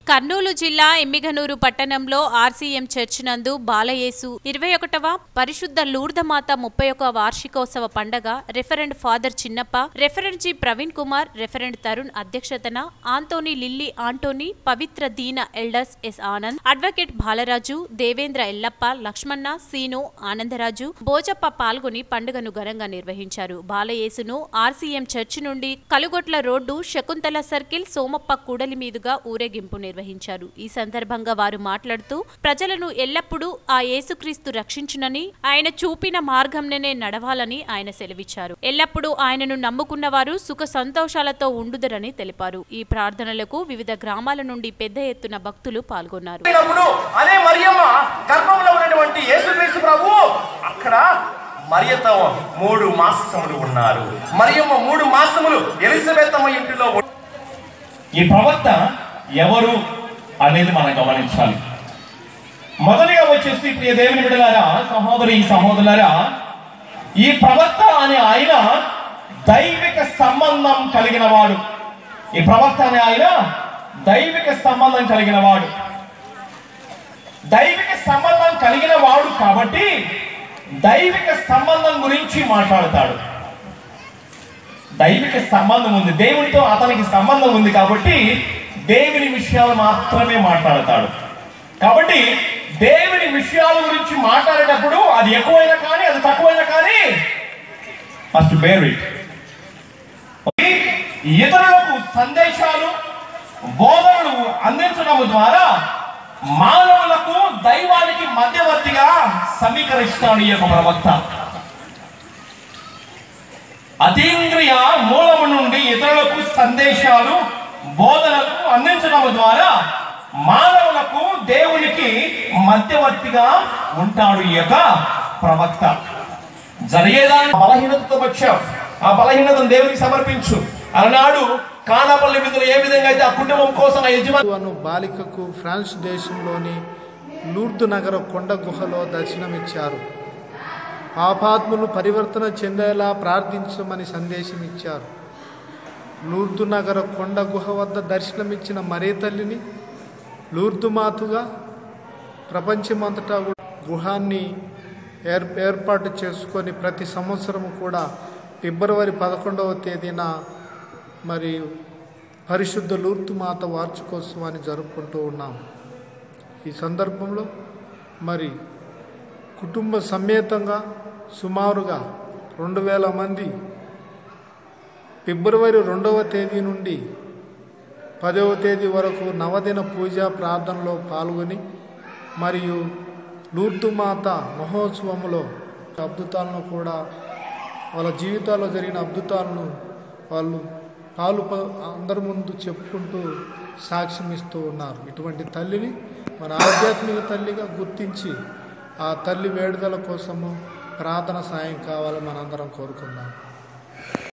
కర్నూలు జిల్లా ఎమ్మిగనూరు పట్టణంలో RCM church నందు బాలయేసు ఇరవై ఒకటవ పరిశుద్ధ లూర్దమాత ముప్పై ఒక వార్షికోత్సవ పండగ reverend father Chinnappa reverend G Praveen Kumar reverend Tarun అధ్యక్షతన Antony Lilly Antony Pavitra Deena elders S Anand advocate Balaraju Devendra Yellappa Lakshmana Seenu Anandaraju Bojappa పాల్గొని పండుగను ఘనంగా నిర్వహించారు బాలయేసును ఆర్సీఎం చర్చి నుండి కలుగొట్ల రోడ్డు శకుంతల సర్కిల్ సోమప్ప కూడలి మీదుగా ఊరేగింపు నిర్వహించారు ఈ సందర్భంగా వారు మాట్లాడుతూ ప్రజలను ఎల్లప్పుడూ ఆ యేసుక్రీస్తు రక్షించునని ఆయన చూపిన మార్గంలోనే నడవాలని ఆయన సెలవిచ్చారు ఎల్లప్పుడూ ఆయనను నమ్ముకున్న వారు సుఖ సంతోషాలతో ఉండుదరని తెలిపారు ఈ ప్రార్థనలకు వివిధ గ్రామాల నుండి పెద్ద ఎత్తున భక్తులు పాల్గొన్నారు పుట్టినప్పుడు అదే మరియమ్మ గర్భంలో ఉన్నటువంటి యేసుక్రీస్తు ప్రభు అక్కడ మరియతో మూడు మాసములు ఉన్నారు మరియమ్మ మూడు మాసములు ఎలిజబెత్తమ్మ ఇంటిలో ఉన్నారు. ఈ ప్రవక్త ఎవరు అనేది మనం గమనించాలి మొదటిగా వచ్చేసి ప్రియ దేవుని బిడ్డలారా సహోదరి సహోదరులారా ఈ ప్రవక్త అనే ఆయన దైవిక సంబంధం కలిగిన వాడు ఈ ప్రవక్త అనే ఆయన దైవిక సంబంధం కలిగిన వాడు దైవిక సంబంధం కలిగిన వాడు కాబట్టి దైవిక సంబంధం గురించి మాట్లాడతాడు దైవిక సంబంధం ఉంది దేవునితో అతనికి సంబంధం ఉంది కాబట్టి దేవుని విషయాలు మాత్రమే మాట్లాడతాడు కాబట్టి దేవుని విషయాల గురించి మాట్లాడేటప్పుడు అది ఎక్కువైనా కానీ అది తక్కువైనా కానీ మస్ట్ బేర్ ఇట్ ఇతరులకు సందేశాలు బోధనలు అందించడం ద్వారా మానవులకు దైవానికి మధ్యవర్తిగా సమీకరిస్తాడు ఈ యొక్క ప్రవక్త అతీంద్రియ మూలము నుండి ఇతరులకు సందేశాలు బోధనలు అందించడం ద్వారా మానవులకు దేవునికి మధ్యవర్తిగా ఉంటాడు ఈ యొక్క ప్రవక్త జరిగేదాన్ని బలహీనతతో వచ్చావు ఆ బలహీనతను దేవునికి సమర్పించు అలనాడు కానాపల్లి విధులు ఏ విధంగా అయితే ఆ కుటుంబం కోసం ఆ యజమాని అను బాలికకు ఫ్రాన్స్ దేశంలోని లూర్దు నగర కొండ గుహలో దర్శనమిచ్చారు పాపాత్ములు పరివర్తన చెందేలా ప్రార్థించమని సందేశం ఇచ్చారు లూర్దు నగర కొండ గుహ వద్ద దర్శనమిచ్చిన మరే తల్లిని లూర్దు మాతుగా ప్రపంచమంతటా కూడా గుహాన్ని ఏర్ ఏర్పాటు చేసుకొని ప్రతి సంవత్సరం కూడా ఫిబ్రవరి పదకొండవ తేదీన మరి పరిశుద్ధ లూర్తు మాత వార్షికోత్సవాన్ని జరుపుకుంటూ ఉన్నాం ఈ సందర్భంలో మరి కుటుంబ సమేతంగా సుమారుగా రెండు వేల మంది ఫిబ్రవరి రెండవ తేదీ నుండి పదవ తేదీ వరకు నవదిన పూజా ప్రార్థనలో పాల్గొని మరియు లూర్తుమాత మహోత్సవంలో అద్భుతాలను కూడా వాళ్ళ జీవితాల్లో జరిగిన అద్భుతాలను వాళ్ళు పాలు ప- అందరి ముందు చెప్పుకుంటూ సాక్ష్యం ఇస్తూ ఉన్నారు ఇటువంటి తల్లిని మన ఆధ్యాత్మిక తల్లిగా గుర్తించి ఆ తల్లి వేడుదల కోసము ప్రార్థన సాయం కావాలని మనందరం కోరుకుందాం